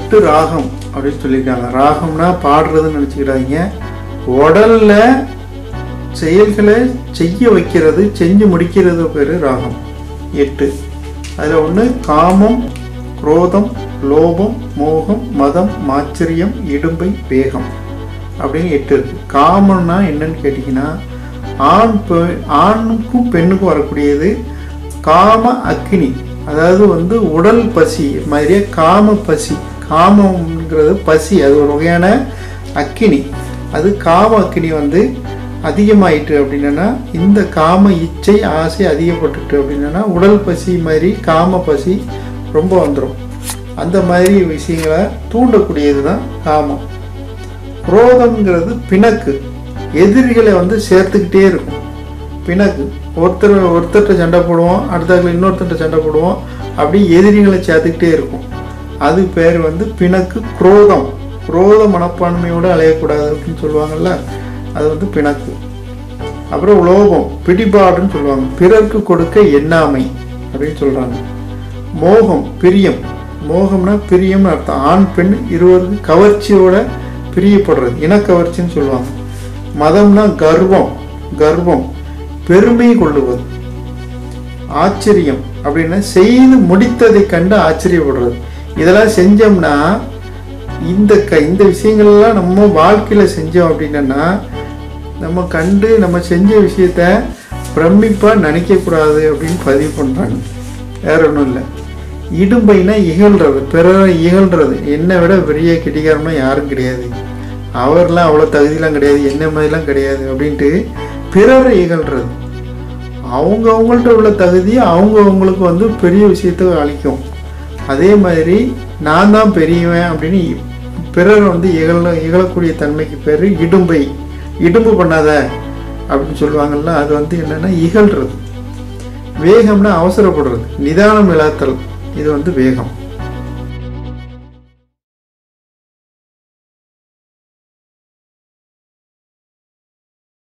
எட்டு ராகம் அப்படின்னு சொல்லியிருக்காங்க ராகம்னா பாடுறதுன்னு நினச்சிக்கிறாங்க உடல்ல செயல்களை செய்ய வைக்கிறது செஞ்சு முடிக்கிறது பேர் ராகம் எட்டு அதில் ஒன்று காமம் குரோதம் லோபம் மோகம் மதம் மாச்சரியம் இடும்பை வேகம் அப்படின்னு எட்டு இருக்கு காமம்னா என்னன்னு கேட்டிங்கன்னா ஆண் பெ- ஆணுக்கும் பெண்ணுக்கும் வரக்கூடியது காம அக்கினி அதாவது வந்து உடல் பசி மாதிரியே காம பசி காமம்ங்கிறது பசி அது ஒரு வகையான அக்கினி அது காம அக்கினி வந்து அதிகமாயிட்டு அப்படின்னா இந்த காம இச்சை ஆசை அதிகப்பட்டுட்டு அப்படின்னா உடல் பசி மாதிரி காம பசி ரொம்ப வந்துடும் அந்த மாதிரி விஷயங்களை தூண்டக்கூடியது தான் காமம் குரோதம்ங்கிறது பிணக்கு எதிரிகளை வந்து சேர்த்துக்கிட்டே இருக்கும் பிணக்கு ஒருத்தர் ஒருத்தர்கிட்ட சண்டை போடுவோம் அடுத்தாக்கில் இன்னொருத்தர்கிட்ட சண்டை போடுவோம் அப்படி எதிரிகளை சேர்த்துக்கிட்டே இருக்கும் அது பேர் வந்து பிணக்கு குரோதம் குரோத மனப்பான்மையோடு அலையக்கூடாது அப்படின்னு சொல்லுவாங்கல்ல அது வந்து பிணக்கு அப்புறம் லோபம் பிடிபாடுன்னு சொல்லுவாங்க பிறர்க்கு கொடுக்க எண்ணாமை அப்படின்னு சொல்கிறாங்க மோகம் பிரியம் மோகம்னா பிரியம்னு அர்த்தம் ஆண் பெண் இருவருக்கு கவர்ச்சியோட பிரியப்படுறது இனக்கவர்ச்சின்னு சொல்லுவாங்க மதம்னா கர்வம் கர்வம் பெருமை கொள்ளுவது ஆச்சரியம் அப்படின்னா செய்து முடித்ததை கண்டு ஆச்சரியப்படுறது இதெல்லாம் செஞ்சோம்னா இந்த க இந்த விஷயங்கள்லாம் நம்ம வாழ்க்கையில் செஞ்சோம் அப்படின்னா நம்ம கண்டு நம்ம செஞ்ச விஷயத்த பிரமிப்பாக நினைக்கக்கூடாது அப்படின்னு பதிவு பண்ணுறாங்க வேற ஒன்றும் இல்லை இடும்பைனா இகழ்றது பிறரை இகழ்றது என்னை விட பெரிய கிட்டிக்காரனா யாரும் கிடையாது அவர்லாம் அவ்வளோ தகுதியெலாம் கிடையாது என்ன மாதிரிலாம் கிடையாது அப்படின்ட்டு பிறரை இகழ்றது அவங்க அவங்கள்ட்ட உள்ள தகுதி அவங்க அவங்களுக்கு வந்து பெரிய விஷயத்த அளிக்கும் அதே மாதிரி நான் தான் பெரியவன் அப்படின்னு பிறர் வந்து இகழ இகழக்கூடிய தன்மைக்கு பேர் இடும்பை இடும்பு பண்ணாத அப்படின்னு சொல்லுவாங்கல்ல அது வந்து என்னன்னா இகழ்றது வேகம்னா அவசரப்படுறது நிதானம் இழத்தல் இது வந்து வேகம்